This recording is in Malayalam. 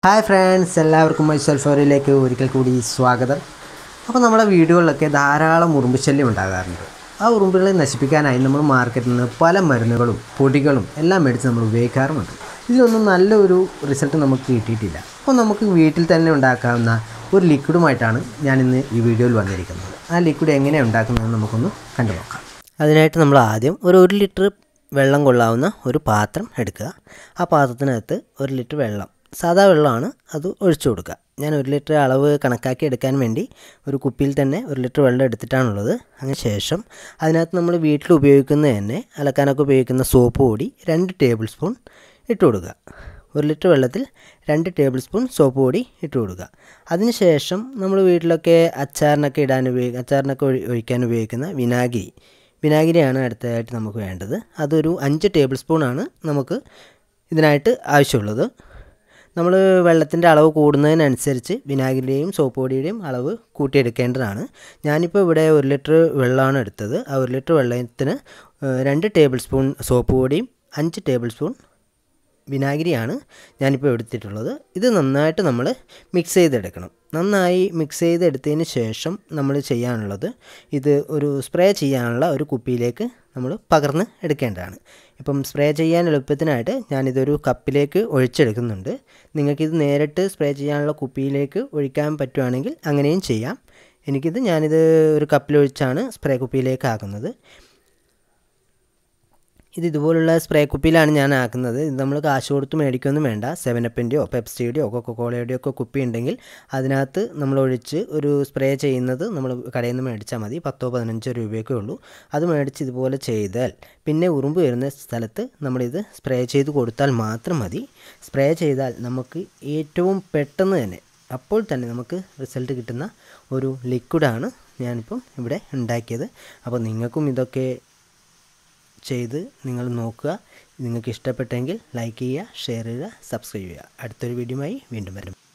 ഹായ് ഫ്രണ്ട്സ് എല്ലാവർക്കും മൈസെൽഫ് ഫോറിലേക്ക് ഒരിക്കൽ കൂടി സ്വാഗതം അപ്പോൾ നമ്മുടെ വീടുകളിലൊക്കെ ധാരാളം ഉറുമ്പ് ശല്യം ഉണ്ടാകാറുണ്ട് ആ ഉറുമ്പുകളെ നശിപ്പിക്കാനായി നമ്മൾ മാർക്കറ്റിൽ നിന്ന് പല മരുന്നുകളും പൊടികളും എല്ലാം മേടിച്ച് നമ്മൾ ഉപയോഗിക്കാറുമുണ്ട് ഇതിലൊന്നും നല്ലൊരു റിസൾട്ട് നമുക്ക് കിട്ടിയിട്ടില്ല അപ്പോൾ നമുക്ക് വീട്ടിൽ തന്നെ ഉണ്ടാക്കാവുന്ന ഒരു ലിക്വിഡുമായിട്ടാണ് ഞാനിന്ന് ഈ വീഡിയോയിൽ വന്നിരിക്കുന്നത് ആ ലിക്വിഡ് എങ്ങനെയാണ് ഉണ്ടാക്കുന്നതെന്ന് നമുക്കൊന്ന് കണ്ടു നോക്കാം അതിനായിട്ട് നമ്മൾ ആദ്യം ഒരു ഒരു ലിറ്റർ വെള്ളം കൊള്ളാവുന്ന ഒരു പാത്രം എടുക്കുക ആ പാത്രത്തിനകത്ത് ഒരു ലിറ്റർ വെള്ളം സാധാ വെള്ളമാണ് അത് ഒഴിച്ചു കൊടുക്കുക ഞാൻ ഒരു ലിറ്റർ അളവ് കണക്കാക്കി എടുക്കാൻ വേണ്ടി ഒരു കുപ്പിയിൽ തന്നെ ഒരു ലിറ്റർ വെള്ളം എടുത്തിട്ടാണുള്ളത് അതിന് ശേഷം അതിനകത്ത് നമ്മൾ വീട്ടിൽ ഉപയോഗിക്കുന്ന തന്നെ അലക്കാനൊക്കെ ഉപയോഗിക്കുന്ന സോപ്പ് പൊടി രണ്ട് ടേബിൾ സ്പൂൺ ഇട്ട് കൊടുക്കുക ഒരു ലിറ്റർ വെള്ളത്തിൽ രണ്ട് ടേബിൾ സ്പൂൺ സോപ്പ് പൊടി ഇട്ട് കൊടുക്കുക അതിന് ശേഷം നമ്മൾ വീട്ടിലൊക്കെ അച്ചാറിനൊക്കെ ഇടാൻ ഉപയോഗിക്കുക അച്ചാറിനൊക്കെ ഒഴി- ഒഴിക്കാൻ ഉപയോഗിക്കുന്ന വിനാഗിരി വിനാഗിരിയാണ് അടുത്തതായിട്ട് നമുക്ക് വേണ്ടത് അതൊരു അഞ്ച് ടേബിൾ സ്പൂണാണ് നമുക്ക് ഇതിനായിട്ട് ആവശ്യമുള്ളത് നമ്മൾ വെള്ളത്തിൻ്റെ അളവ് കൂടുന്നതിനനുസരിച്ച് വിനാഗിരിയുടെയും സോപ്പ് പൊടിയുടെയും അളവ് കൂട്ടിയെടുക്കേണ്ടതാണ് ഞാനിപ്പോൾ ഇവിടെ ഒരു ലിറ്റർ വെള്ളമാണ് എടുത്തത് ആ ഒരു ലിറ്റർ വെള്ളത്തിന് ഏഹ്, രണ്ട് ടേബിൾ സ്പൂൺ സോപ്പ് പൊടിയും അഞ്ച് ടേബിൾ സ്പൂൺ വിനാഗിരിയാണ് ഞാനിപ്പോൾ എടുത്തിട്ടുള്ളത് ഇത് നന്നായിട്ട് നമ്മൾ മിക്സ് ചെയ്തെടുക്കണം നന്നായി മിക്സ് ചെയ്തെടുത്തതിന് ശേഷം നമ്മൾ ചെയ്യാനുള്ളത് ഇത് ഒരു സ്പ്രേ ചെയ്യാനുള്ള ഒരു കുപ്പിയിലേക്ക് നമ്മൾ പകർന്ന് എടുക്കേണ്ടതാണ് ഇപ്പം സ്പ്രേ ചെയ്യാൻ എളുപ്പത്തിനായിട്ട് ഞാനിതൊരു കപ്പിലേക്ക് ഒഴിച്ചെടുക്കുന്നുണ്ട് നിങ്ങൾക്കിത് നേരിട്ട് സ്പ്രേ ചെയ്യാനുള്ള കുപ്പിയിലേക്ക് ഒഴിക്കാൻ പറ്റുവാണെങ്കിൽ അങ്ങനെയും ചെയ്യാം എനിക്കിത് ഞാനിത് ഒരു കപ്പിലൊഴിച്ചാണ് സ്പ്രേ കുപ്പിയിലേക്ക് ആക്കുന്നത് ഇത് ഇതുപോലുള്ള സ്പ്രേ കുപ്പിയിലാണ് ഞാൻ ആക്കുന്നത് ഇത് നമ്മൾ കാശ് കൊടുത്ത് മേടിക്കൊന്നും വേണ്ട സെവനപ്പിൻ്റെയോ പെപ്സിയുടെയോ കൊക്കോളയുടെയോ ഒക്കെ കുപ്പി ഉണ്ടെങ്കിൽ അതിനകത്ത് നമ്മൾ ഒഴിച്ച് ഒരു സ്പ്രേ ചെയ്യുന്നത് നമ്മൾ കടയിൽ നിന്ന് മേടിച്ചാൽ മതി പത്തോ പതിനഞ്ചോ രൂപയൊക്കെ ഉള്ളൂ അത് മേടിച്ച് ഇതുപോലെ ചെയ്താൽ പിന്നെ ഉറുമ്പ് വരുന്ന സ്ഥലത്ത് നമ്മളിത് സ്പ്രേ ചെയ്ത് കൊടുത്താൽ മാത്രം മതി സ്പ്രേ ചെയ്താൽ നമുക്ക് ഏറ്റവും പെട്ടെന്ന് തന്നെ അപ്പോൾ തന്നെ നമുക്ക് റിസൾട്ട് കിട്ടുന്ന ഒരു ലിക്വിഡാണ് ഞാനിപ്പം ഇവിടെ ഉണ്ടാക്കിയത് അപ്പോൾ നിങ്ങൾക്കും ഇതൊക്കെ ചെയ്ത് നിങ്ങൾ നോക്കുക നിങ്ങൾക്ക് ഇഷ്ടപ്പെട്ടെങ്കിൽ ലൈക്ക് ചെയ്യുക ഷെയർ ചെയ്യുക സബ്സ്ക്രൈബ് ചെയ്യുക അടുത്തൊരു വീഡിയോയുമായി വീണ്ടും വരും